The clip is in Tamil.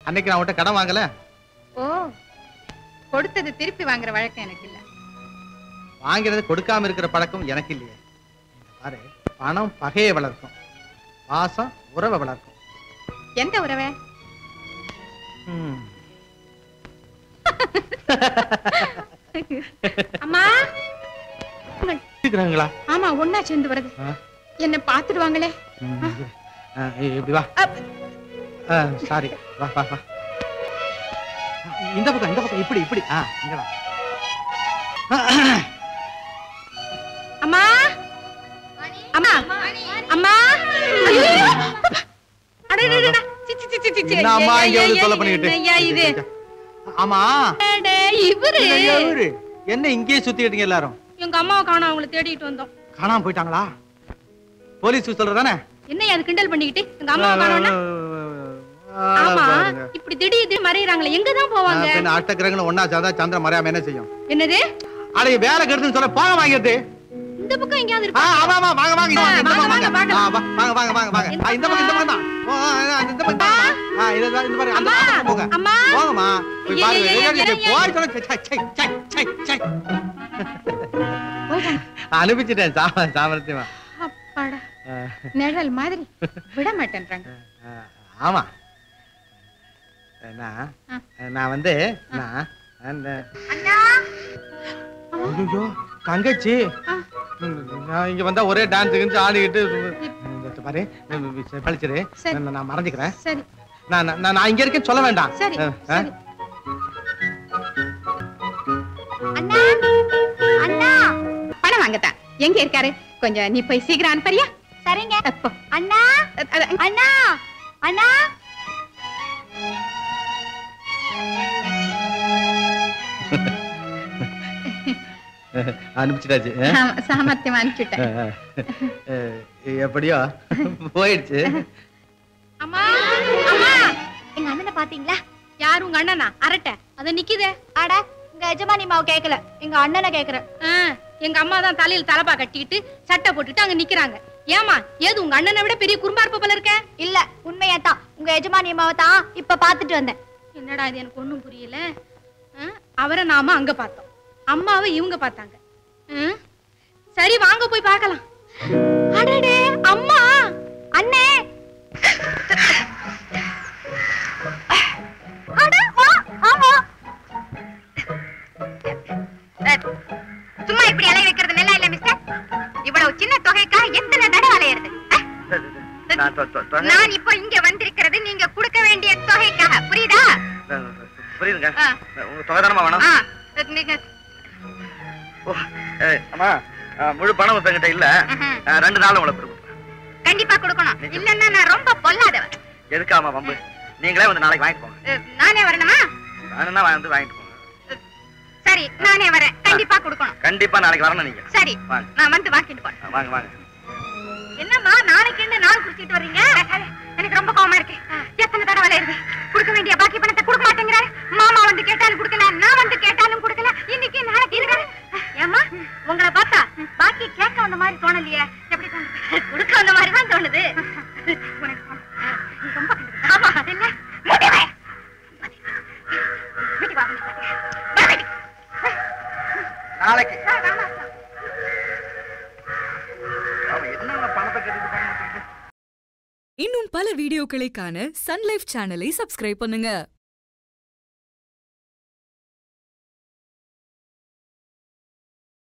அன்னைக்கு நான் உன்கிட்ட கடன் வாங்கல ஓ கொடுத்தது திருப்பி வாங்குற வழக்கம் எனக்கு இல்ல வாங்கிறது கொடுக்காம இருக்கிற பழக்கம் எனக்கு இல்லையே பாரு பணம் பகையை வளர்க்கும் பாசம் உறவை வளர்க்கும் எந்த உறவே ம். அம்மா இருக்கிறாங்களா ஆமா ஒன்னா சேர்ந்து வருது ஆ. என்ன பாத்துடுவாங்களே ம், ஆ, இப்படி வா சாரி வா வா வா இந்த பக்கம் இந்த பக்கம் இப்படி இப்படி ஆ இங்க வா அம்மா அம்மா அம்மா ஐயோ! அடடடடா. சி, சி, சி, சி, சி, சி. என்ன அம்மா இங்க வந்து ஐயா, தொல்லை பண்ணிக்கிட்டு ஐயா, இது ஆமா அட, இவரு என்ன இவரு? என்ன இங்கேயே சுத்திக்கிட்டீங்க எல்லாரும் எங்க அம்மாவை காணோம் அவங்கள தேடிட்டு வந்தோம் காணாம போயிட்டாங்களா போலீஸ் சொல்றதானே என்ன அது கிண்டல் பண்ணிக்கிட்டு எங்க அம்மாவை காணோம்னா ஆமா இப்படி திடீர் திடீர் மறையறாங்களே எங்க தான் போவாங்க அட்டக்கிரகங்களும் ஒன்னா சேர்ந்தா சந்திரன் மறையாம என்ன செய்யும் என்னது அடைய வேலை கெடுத்துன்னு சொல்ல போக வாங்கிட்டு இந்த பக்கம் எங்கயாவது ஆ, இருக்கா ஆமா, ஆமா, வாங்க, வாங்க, இங்க வாங்க, இந்த வாங்க, பக்கம் வாங்க, வாங்க. ஆ, வா, வாங்க, வாங்க, வாங்க, வாங்க. இந்த ஆ, இந்த பக்கம், இந்த பக்கம் தான். ஓ, ஆ, ஆ, இந்த பக்கம் தான். ஆ, இதுதான், இந்த மாதிரி, அந்த அம்மா, பக்கம் போங்க. அம்மா. போங்கம்மா. போய் ஏய், பாருங்க. ஏய், ஏய், ஏய், ஏய், போய் சொல்ல. சை, சை, சை, சை, சை. அனுப்பிச்சிட்டேன் சாம- சாமர்த்தியமா அப்பாடா ஆ, நிழல் மாதிரி விட மாட்டேன்றாங்க ஆ, ஆமா நான் நான் வந்து நான் அந்த ஐயோ தங்கச்சி ம், நான் இங்க வந்தா ஒரே டான்ஸ் கிஞ்சு ஆடிக்கிட்டு இந்த பாரு பழிச்சிரு சரி. நான் நான் மறந்துக்கிறேன் சரி நான் நான் நான் இங்க இருக்கேன்னு சொல்ல வேண்டாம் சரி ஆ, ஆ? சரி அண்ணா அண்ணா பணம் வாங்கத்தான் எங்க இருக்காரு கொஞ்சம் நீ போய் சீக்கிரம் அனுப்பறியா சரிங்க அப்போ அண்ணா அண்ணா அண்ணா அனுப்பிச்சிட்டாச்சு ஆ? ஆமா, சாமர்த்தியமா அனுப்பிச்சுட்டேன் ஆ, ஆ. எப்படியோ போயிடுச்சு அம்மா அம்மா எங்க அண்ணனை பாத்தீங்களா யார் உங்க அண்ணனா அரட்டை அத நிக்குதே அட உங்க எஜமானி மாவு கேக்கல எங்க அண்ணனை கேக்குறேன் ஆ, எங்க அம்மா தான் தலையில தலப்பா கட்டிக்கிட்டு சட்டை போட்டுட்டு அங்க நிக்கிறாங்க ஏமா ஏது உங்க அண்ணனை விட பெரிய குறும்பார்ப்ப போல இருக்க இல்ல உண்மையா தான் உங்க எஜமானி மாவை தான் இப்ப பாத்துட்டு வந்தேன் என்னடா இது எனக்கு ஒண்ணும் புரியல ஆ, அவரை நாம அங்க பார்த்தோம் அம்மாவை இவங்க பார்த்தாங்க ஆ, சரி வாங்க போய் பார்க்கலாம் அடடே அம்மா அண்ணே அட, வா, ஆமா. சும்மா இப்படி அலைய வைக்கிறது நல்லா இல்ல மிஸ்டர் இவ்வளவு சின்ன தொகைக்காக எத்தனை தடவை அலையிறது நான் இப்போ இங்க வந்திருக்கிறது நீங்க கொடுக்க வேண்டிய தொகைக்காக புரியுதா புரியுதுங்க ஆ. உங்க தொகை தானமா வேணும் ஆ, நீங்க ஓ, ஏய், அம்மா ஆ, முழு பணம் இப்ப என்கிட்ட இல்ல ம்ஹும். ஆ, ரெண்டு நாள் உங்களுக்கு கொடுக்கும் கண்டிப்பா கொடுக்கணும் இல்லன்னா நான் ரொம்ப பொல்லாதவன் எதுக்காமா வம்பு நீங்களே வந்து நாளைக்கு வாங்கிட்டு போங்க அஹ், நானே வரணுமா வேணும்னா வந்து வாங்கிட்டு போங்க சரி நானே வரேன் கண்டிப்பா கொடுக்கணும் கண்டிப்பா நாளைக்கு வரணும் நீங்க சரி வாங்க நான் வந்து வாங்கிட்டு போறேன் ஆ, வாங்க வாங்க என்னம்மா நாளைக்கு என்ன நாள் குடிச்சிட்டு வர்றீங்க எனக்கு ரொம்ப கோவமா இருக்கு எத்தனை தடவை அலையுது கொடுக்க வேண்டிய பாக்கி பணத்தை கொடுக்க மாட்டேங்கிறாரு மாமா வந்து கேட்டாலும் கொடுக்கல நான் வந்து கேட்டாலும் கொடுக்கல இன்னைக்கு நாளைக்கு இருக்காரு ஏமா உங்களை பார்த்தா பாக்கி கேட்க வந்த மாதிரி தோணலையே எப்படி தோணுது கொடுக்க வந்த மாதிரி தான் தோணுது உனக்கு அஹ், நீ ரொம்ப கண்டுபிடி. ஆமா அது இல்ல முடிவே. வீட்டுக்கு வா. வா வீட்டுக்கு. நாளைக்கு வா, வா, வா, வா. அவன் என்னென்ன பணத்தை கட்டிட்டு பண்ண இன்னும் பல வீடியோக்களை காண சன் லைஃப் சேனலை சப்ஸ்கிரைப் பண்ணுங்க